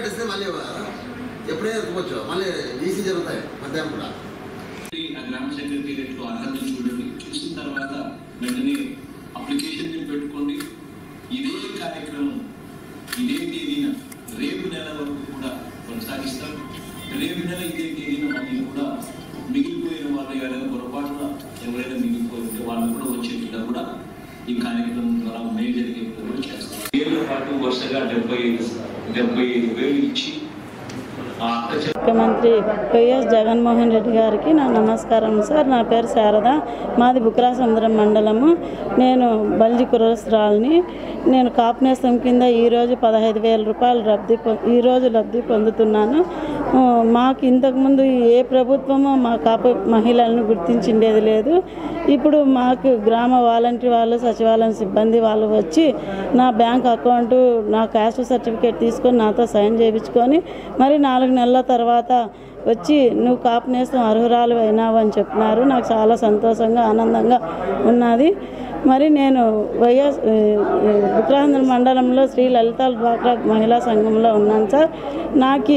ఇస్తే మళ్ళీ ఎప్పుడైనా ఎత్తుకోవచ్చు మళ్ళీ ఈసీ జరుగుతాయి మధ్యాహ్నం కూడా ఆ గ్రామ సెక్రటేరియట్ లో అర్హత చూడండి చూసిన తర్వాత వెంటనే అప్లికేషన్ ని పెట్టుకోండి ఇదే కార్యక్రమం ఇదే తేదీన రేపు నెల వరకు కూడా కొనసాగిస్తాం రేపు నెల ఇదే తేదీన మళ్ళీ కూడా మిగిలిపోయిన వాళ్ళు ఎవరైనా పొరపాటున ఎవరైనా మిగిలిపోయి ఉంటే వాళ్ళు కూడా వచ్చేట్టుగా కూడా ఈ కార్యక్రమం ద్వారా మే జరిగే కూడా చేస్తాం ఏళ్ళ పాటు వరుసగా డెబ్బై ఐదు డెబ్బై ఐదు వేలు ఇచ్చి ఆ అక్క చెల్లె ముఖ్యమంత్రి వైఎస్ జగన్మోహన్ రెడ్డి గారికి నా నమస్కారం సార్ నా పేరు శారద మాది బుక్రాసముద్రం మండలము నేను బల్జి కురస్రాల్ని నేను కాపునేస్తం కింద ఈరోజు పదహైదు వేల రూపాయలు లబ్ధి పొ- ఈరోజు లబ్ధి పొందుతున్నాను ఆ, మాకు ఇంతకుముందు ఏ ప్రభుత్వము మా కాపు మహిళలను గుర్తించిండేది లేదు ఇప్పుడు మాకు గ్రామ వాలంటీర్ వాళ్ళు సచివాలయం సిబ్బంది వాళ్ళు వచ్చి నా బ్యాంక్ అకౌంట్ నా క్యాస్ట్ సర్టిఫికేట్ తీసుకొని నాతో సైన్ చేయించుకొని మరి నాలుగు నెలల తర్వాత వచ్చి నువ్వు కాపు నేస్తం అర్హురాలు అయినావు అని చెప్పినారు నాకు చాలా సంతోషంగా ఆనందంగా ఉన్నది మరి నేను వైఎస్ ఉత్తరాంధ్ర మండలంలో శ్రీ లలిత డ్వాక్రా మహిళా సంఘంలో ఉన్నాను సార్ నాకు